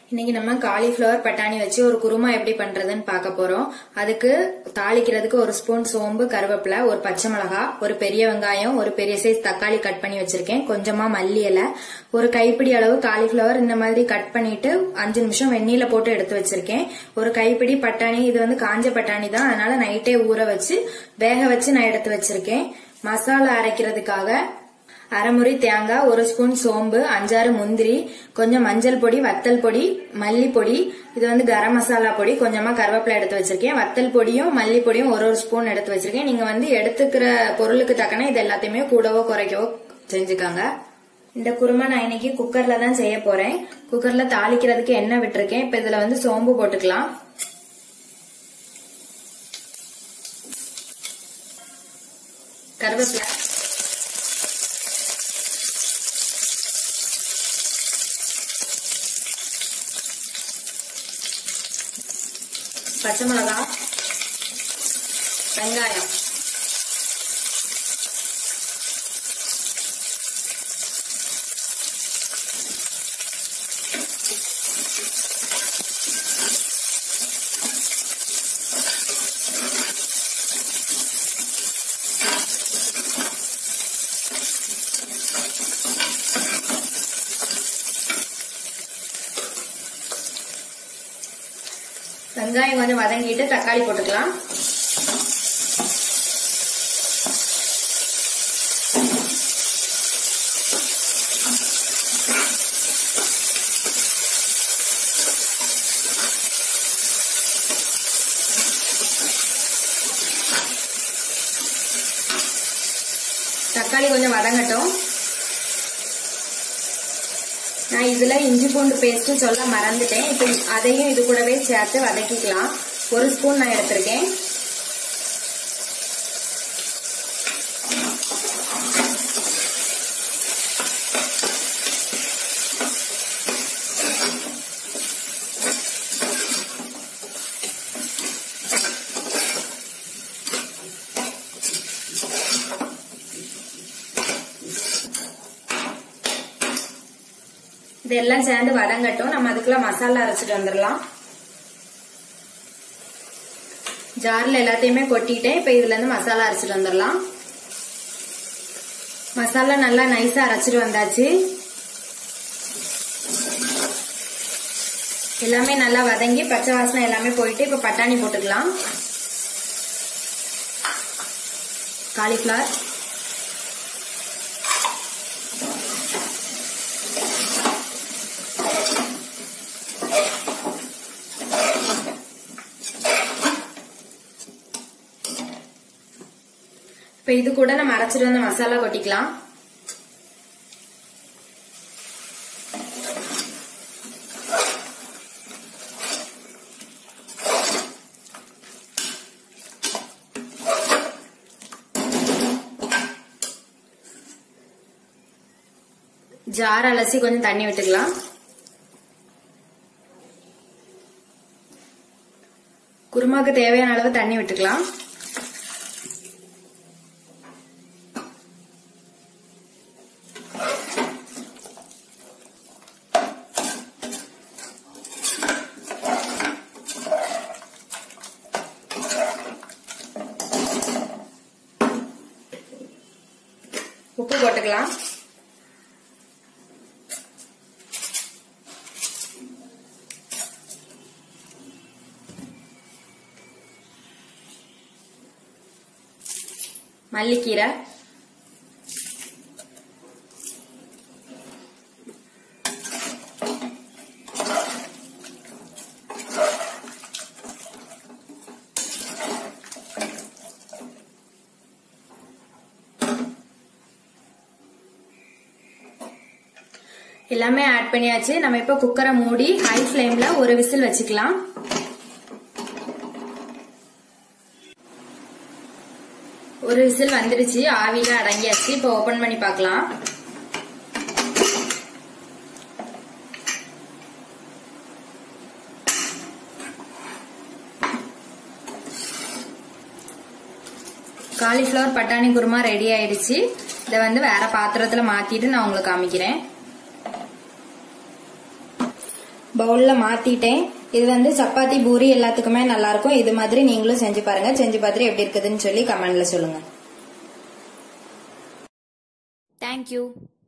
இன்னைக்கு நம்ம காலிஃப்ளவர் பட்டாணி வச்சு ஒரு குருமா எப்படி பண்றதுன்னு பார்க்க போறோம் அதுக்கு தாளிக்கிறதுக்கு ஒரு ஸ்பூன் சோம்பு கருவேப்பிலை ஒரு பச்சை மிளகா ஒரு பெரிய வெங்காயம் ஒரு பெரிய சைஸ் தக்காளி கட் பண்ணி வச்சிருக்கேன் கொஞ்சமா மல்லி இலை ஒரு கைப்பிடி அளவு காலிஃப்ளவர் இந்த மாதிரி கட் பண்ணிட்டு அஞ்சு நிமிஷம் வெந்நீல போட்டு எடுத்து வச்சிருக்கேன் ஒரு கைப்பிடி பட்டாணி இது வந்து காஞ்ச பட்டாணி தான் அதனால நைட்டே ஊற வச்சு வேக வச்சு நான் எடுத்து வச்சிருக்கேன் மசாலா அரைக்கிறதுக்காக அரைமுறி தேங்காய் ஒரு ஸ்பூன் சோம்பு அஞ்சாறு முந்திரி கொஞ்சம் மஞ்சள் பொடி வத்தல் பொடி மல்லிப்பொடி இது வந்து கரம் மசாலா பொடி கொஞ்சமா கருவேப்பிலை எடுத்து வச்சிருக்கேன் வத்தல் பொடியும் மல்லி பொடியும் ஒரு ஒரு ஸ்பூன் எடுத்து வச்சிருக்கேன் நீங்க வந்து எடுத்துக்கிற பொருளுக்கு தக்கன இது எல்லாத்தையுமே கூடவோ குறைக்கவோ செஞ்சுக்காங்க இந்த குருமா நான் இன்னைக்கு குக்கர்ல தான் செய்ய போறேன் குக்கர்ல தாளிக்கிறதுக்கு எண்ணெய் விட்டுருக்கேன் இப்ப இதுல வந்து சோம்பு போட்டுக்கலாம் கருவேப்பிலை பச்சை மிளகா வெங்காயம் வெங்காயம் கொஞ்சம் வதங்கிட்டு தக்காளி போட்டுக்கலாம் தக்காளி கொஞ்சம் வதங்கட்டும் நான் இதுல இஞ்சி பூண்டு பேஸ்ட் சொல்ல மறந்துட்டேன் இப்போ அதையும் இது கூடவே சேர்த்து வதக்கிக்கலாம் ஒரு ஸ்பூன் நான் எடுத்திருக்கேன் இதெல்லாம் சேர்ந்து வதங்கட்டும் நம்ம அதுக்குள்ள மசாலா அரைச்சிட்டு வந்துடலாம் ஜார்ல எல்லாத்தையுமே கொட்டிட்டேன் இப்ப இதுல இருந்து மசாலா அரைச்சிட்டு வந்துடலாம் மசாலா நல்லா நைஸா அரைச்சிட்டு வந்தாச்சு எல்லாமே நல்லா வதங்கி பச்சை வாசனை எல்லாமே போயிட்டு இப்ப பட்டாணி போட்டுக்கலாம் காலிஃபிளவர் இப்ப இது கூட நம்ம அரைச்சிட்டு வந்த மசாலா கொட்டிக்கலாம் ஜார் அலசி கொஞ்சம் தண்ணி விட்டுக்கலாம் குருமாக்கு தேவையான அளவு தண்ணி விட்டுக்கலாம் உப்பு போட்டுக்கலாம் மல்லிக்கீரை எல்லாமே ஆட் பண்ணியாச்சு நம்ம இப்ப குக்கரை மூடி ஹை ஃபிளேம்ல ஒரு விசில் வச்சுக்கலாம் ஒரு விசில் வந்துடுச்சு ஆவியில அடங்கியாச்சு இப்ப ஓபன் பண்ணி பார்க்கலாம் காலிஃபிளவர் பட்டாணி குருமா ரெடி ஆயிடுச்சு இதை வந்து வேற பாத்திரத்துல மாத்திட்டு நான் உங்களுக்கு காமிக்கிறேன் பவுல்ல மாத்திட்டேன் இது வந்து சப்பாத்தி பூரி எல்லாத்துக்குமே நல்லா இருக்கும் இது மாதிரி நீங்களும் செஞ்சு பாருங்க செஞ்சு பார்த்துட்டு எப்படி இருக்குதுன்னு சொல்லி கமெண்ட்ல சொல்லுங்க தேங்க்யூ